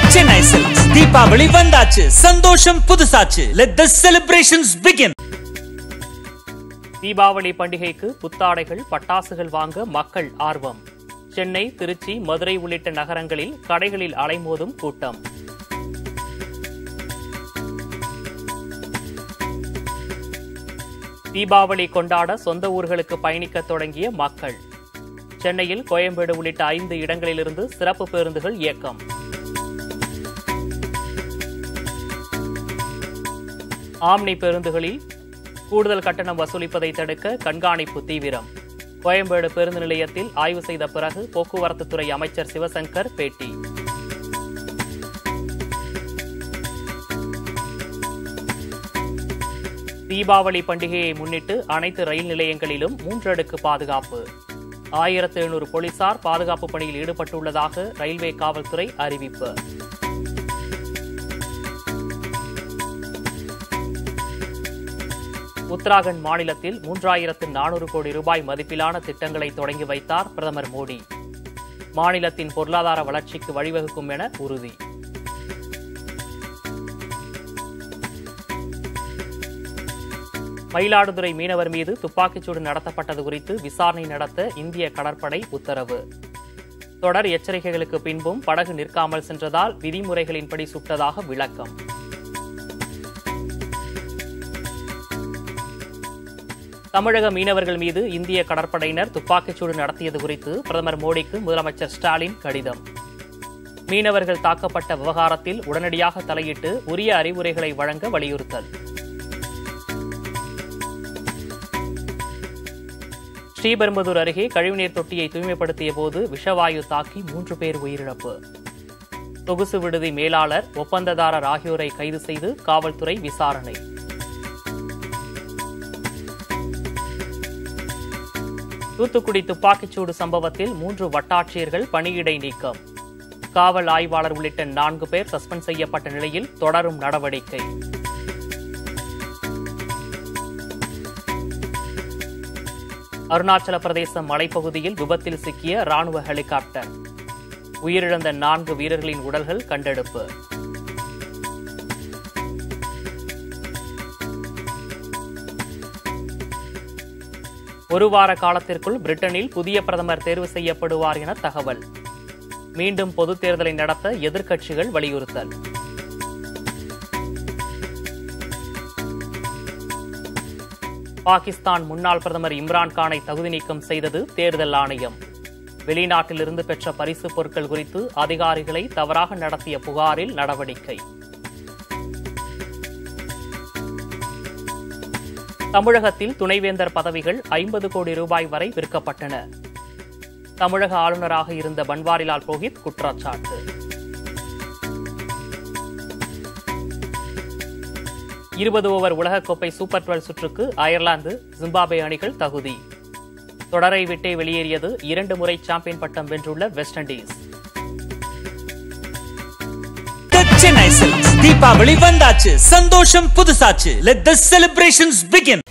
Chennai silks Deepavali வந்தாச்சு சந்தோஷம் புதுசாச்சு let the celebrations begin Deepavali பண்டிகைக்கு புத்தாடைகள் பட்டாசுகள் வாங்க மக்கள் ஆர்வம் சென்னை திருச்சி மதுரை உள்ளிட்ட நகரங்களில் கடைகளில் அலைமோதும் கூட்டம் தீபாவளி கொண்டாட சொந்த ஊர்களுக்கு பயணிக்க தொடங்கிய மக்கள் சென்னையில் கோயம்பேடு உள்ளிட்ட ஐந்து இடங்களிலிருந்து சிறப்பு பேருந்துகள் இயக்கம் ஆம்னி பேருந்துகளில் கூடுதல் கட்டணம் வசூலிப்பதை தடுக்க கண்காணிப்பு தீவிரம் கோயம்பேடு பேருந்து நிலையத்தில் ஆய்வு செய்த பிறகு போக்குவரத்துத்துறை அமைச்சர் சிவசங்கர் பேட்டி தீபாவளி பண்டிகையை முன்னிட்டு அனைத்து ரயில் நிலையங்களிலும் மூன்றடுக்கு பாதுகாப்பு ஆயிரத்து எழுநூறு போலீசார் பாதுகாப்பு பணியில் ஈடுபட்டுள்ளதாக ரயில்வே காவல்துறை அறிவிப்பு உத்தராகண்ட் மாநிலத்தில் மூன்றாயிரத்து நானூறு கோடி ரூபாய் மதிப்பிலான திட்டங்களை தொடங்கி வைத்தார் பிரதமர் மோடி மாநிலத்தின் பொருளாதார வளர்ச்சிக்கு வழிவகுக்கும் என உறுதி மயிலாடுதுறை மீனவர் மீது துப்பாக்கிச்சூடு நடத்தப்பட்டது குறித்து விசாரணை நடத்த இந்திய கடற்படை உத்தரவு தொடர் எச்சரிக்கைகளுக்கு பின்பும் படகு நிற்காமல் சென்றதால் விதிமுறைகளின்படி சுட்டதாக விளக்கம் தமிழக மீனவர்கள் மீது இந்திய கடற்படையினர் துப்பாக்கிச்சூடு நடத்தியது குறித்து பிரதமர் மோடிக்கு முதலமைச்சர் ஸ்டாலின் கடிதம் மீனவர்கள் தாக்கப்பட்ட விவகாரத்தில் உடனடியாக தலையிட்டு உரிய அறிவுரைகளை வழங்க வலியுறுத்தல் ஸ்ரீபெரும்புதூர் அருகே கழிவுநீர் தொட்டியை தூய்மைப்படுத்திய போது விஷவாயு தாக்கி மூன்று பேர் உயிரிழப்பு சொகுசு விடுதி மேலாளர் ஒப்பந்ததாரர் ஆகியோரை கைது செய்து காவல்துறை விசாரணை தூத்துக்குடி துப்பாக்கிச்சூடு சம்பவத்தில் மூன்று வட்டாட்சியர்கள் பணியிடை நீக்கம் காவல் ஆய்வாளர் உள்ளிட்ட நான்கு பேர் சஸ்பெண்ட் செய்யப்பட்ட நிலையில் தொடரும் நடவடிக்கை அருணாச்சல பிரதேச மலைப்பகுதியில் விபத்தில் சிக்கிய ராணுவ ஹெலிகாப்டர் உயிரிழந்த நான்கு வீரர்களின் உடல்கள் கண்டெடுப்பு ஒரு வார காலத்திற்குள் பிரிட்டனில் புதிய பிரதமர் தேர்வு செய்யப்படுவார் என தகவல் மீண்டும் பொதுத் தேர்தலை நடத்த எதிர்க்கட்சிகள் வலியுறுத்தல் பாகிஸ்தான் முன்னாள் பிரதமர் இம்ரான்கானை தகுதி நீக்கம் செய்தது தேர்தல் ஆணையம் வெளிநாட்டிலிருந்து பெற்ற பரிசுப் பொருட்கள் குறித்து அதிகாரிகளை தவறாக நடத்திய புகாரில் நடவடிக்கை தமிழகத்தில் துணைவேந்தர் பதவிகள் ஐம்பது கோடி ரூபாய் வரை விற்கப்பட்டன தமிழக ஆளுநராக இருந்த பன்வாரிலால் புரோஹித் குற்றச்சாட்டு இருபது ஓவர் உலகக்கோப்பை சூப்பர் டுவெல் சுற்றுக்கு அயர்லாந்து ஜிம்பாப்வே அணிகள் தகுதி தொடரை விட்டே வெளியேறியது இரண்டு முறை சாம்பியன் பட்டம் வென்றுள்ள West Indies Chennai silks Deepavali வந்தாச்சு சந்தோஷம் புதுசாச்சு லெட் த செலிப்ரேஷன்ஸ் பிகின்